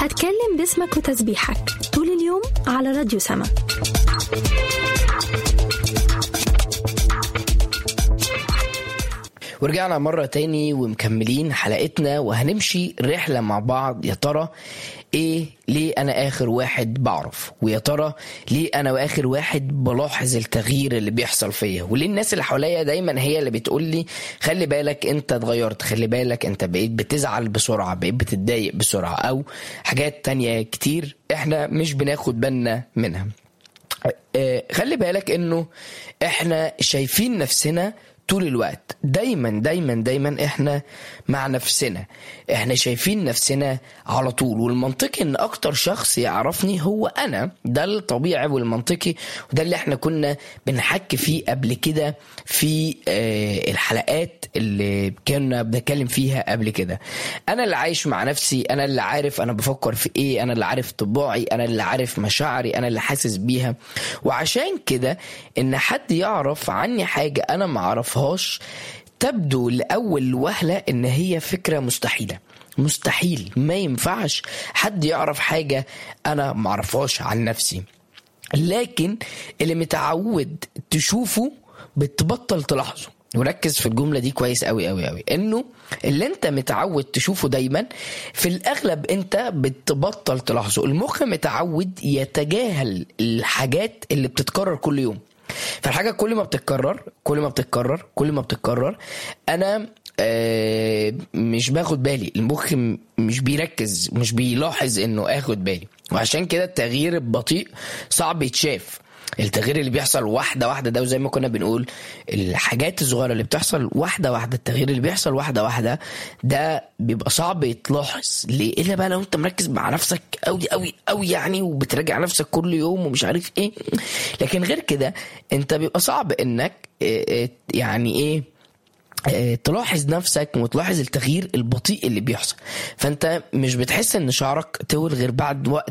هتكلم باسمك وتسبيحك طول اليوم على راديو سما ورجعنا مرة تاني ومكملين حلقتنا وهنمشي رحلة مع بعض يا ترى ايه ليه انا اخر واحد بعرف ويا ترى ليه انا واخر واحد بلاحظ التغيير اللي بيحصل فيا وليه الناس اللي حواليا دايما هي اللي بتقول لي خلي بالك انت اتغيرت خلي بالك انت بقيت بتزعل بسرعة بقيت بتتضايق بسرعة او حاجات تانية كتير احنا مش بناخد بالنا منها آه، خلي بالك انه احنا شايفين نفسنا طول الوقت دايما دايما دايما احنا مع نفسنا احنا شايفين نفسنا على طول والمنطقي ان اكتر شخص يعرفني هو انا ده الطبيعي والمنطقي وده اللي احنا كنا بنحكي فيه قبل كده في آه، الحلقات اللي كنا بنتكلم فيها قبل كده انا اللي عايش مع نفسي انا اللي عارف انا بفكر في ايه انا اللي عارف طباعي انا اللي عارف مشاعري انا اللي حاسس بيها وعشان كده ان حد يعرف عني حاجه انا ما اعرفهاش تبدو لاول وهله ان هي فكره مستحيله مستحيل ما ينفعش حد يعرف حاجه انا ما اعرفهاش عن نفسي لكن اللي متعود تشوفه بتبطل تلاحظه وركز في الجملة دي كويس قوي قوي قوي انه اللي انت متعود تشوفه دايما في الاغلب انت بتبطل تلاحظه المخ متعود يتجاهل الحاجات اللي بتتكرر كل يوم فالحاجة كل ما بتتكرر كل ما بتتكرر كل ما بتتكرر انا آه مش باخد بالي المخ م- مش بيركز مش بيلاحظ انه اخد بالي وعشان كده التغيير البطيء صعب يتشاف التغيير اللي بيحصل واحدة واحدة ده وزي ما كنا بنقول الحاجات الصغيرة اللي بتحصل واحدة واحدة التغيير اللي بيحصل واحدة واحدة ده بيبقى صعب يتلاحظ ليه إلا بقى لو أنت مركز مع نفسك أوي أوي أوي يعني وبتراجع نفسك كل يوم ومش عارف إيه لكن غير كده أنت بيبقى صعب إنك إيه، إيه، يعني إيه آه، تلاحظ نفسك وتلاحظ التغيير البطيء اللي بيحصل فانت مش بتحس ان شعرك طول غير بعد وقت